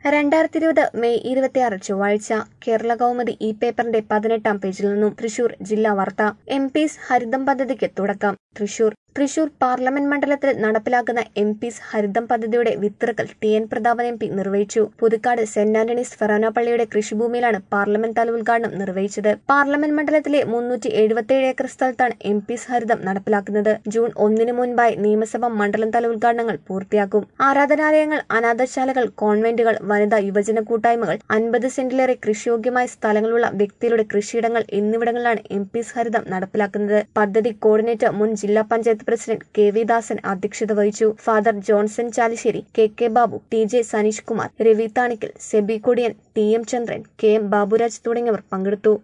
രണ്ടായിരത്തി ഇരുപത് മെയ് ഇരുപത്തിയാറ് ചൊവ്വാഴ്ച കേരള കൗമുദി ഇ പേപ്പറിന്റെ പതിനെട്ടാം പേജിൽ നിന്നും തൃശൂർ ജില്ലാ വാർത്ത എം പീസ് ഹരിതം പദ്ധതിക്ക് തുടക്കം തൃശൂർ തൃശൂർ പാർലമെന്റ് മണ്ഡലത്തിൽ നടപ്പിലാക്കുന്ന എം പീസ് ഹരിതം പദ്ധതിയുടെ വിത്തിറക്കൽ T N Prathapan M P നിർവഹിച്ചു പുതുക്കാട് സെന്റ് ആന്റണീസ് ഫെറോന പള്ളിയുടെ കൃഷിഭൂമിയിലാണ് പാർലമെന്റ് തല ഉദ്ഘാടനം നിർവഹിച്ചത് പാർലമെന്റ് മണ്ഡലത്തിലെ മുന്നൂറ്റി എഴുപത്തിയേഴ് ഏക്കർ സ്ഥലത്താണ് എം പീസ് ഹരിതം നടപ്പിലാക്കുന്നത് ജൂൺ ഒന്നിന് മുൻപായി നിയമസഭ മണ്ഡലം തല ഉദ്ഘാടനങ്ങൾ പൂർത്തിയാക്കും ആരാധനാലയങ്ങൾ അനാഥശാലകൾ കോൺവെന്റുകൾ വനിതാ യുവജന കൂട്ടായ്മകൾ അൻപത് സെന്റിലേറെ കൃഷിയോഗ്യമായ സ്ഥലങ്ങളുള്ള വ്യക്തികളുടെ കൃഷിയിടങ്ങൾ എന്നിവിടങ്ങളിലാണ് എം പീസ് ഹരിതം നടപ്പിലാക്കുന്നത് പദ്ധതി കോർഡിനേറ്റർ മുൻ ജില്ലാ panchayat president K V Dasan അധ്യക്ഷത വഹിച്ചു father Johnson Chalissery K K Babu T J Saneesh Kumar Ravi Thanikkal Seby Kodiyan T M Chandran K M Baburaj തുടങ്ങിയവർ പങ്കെടുത്തു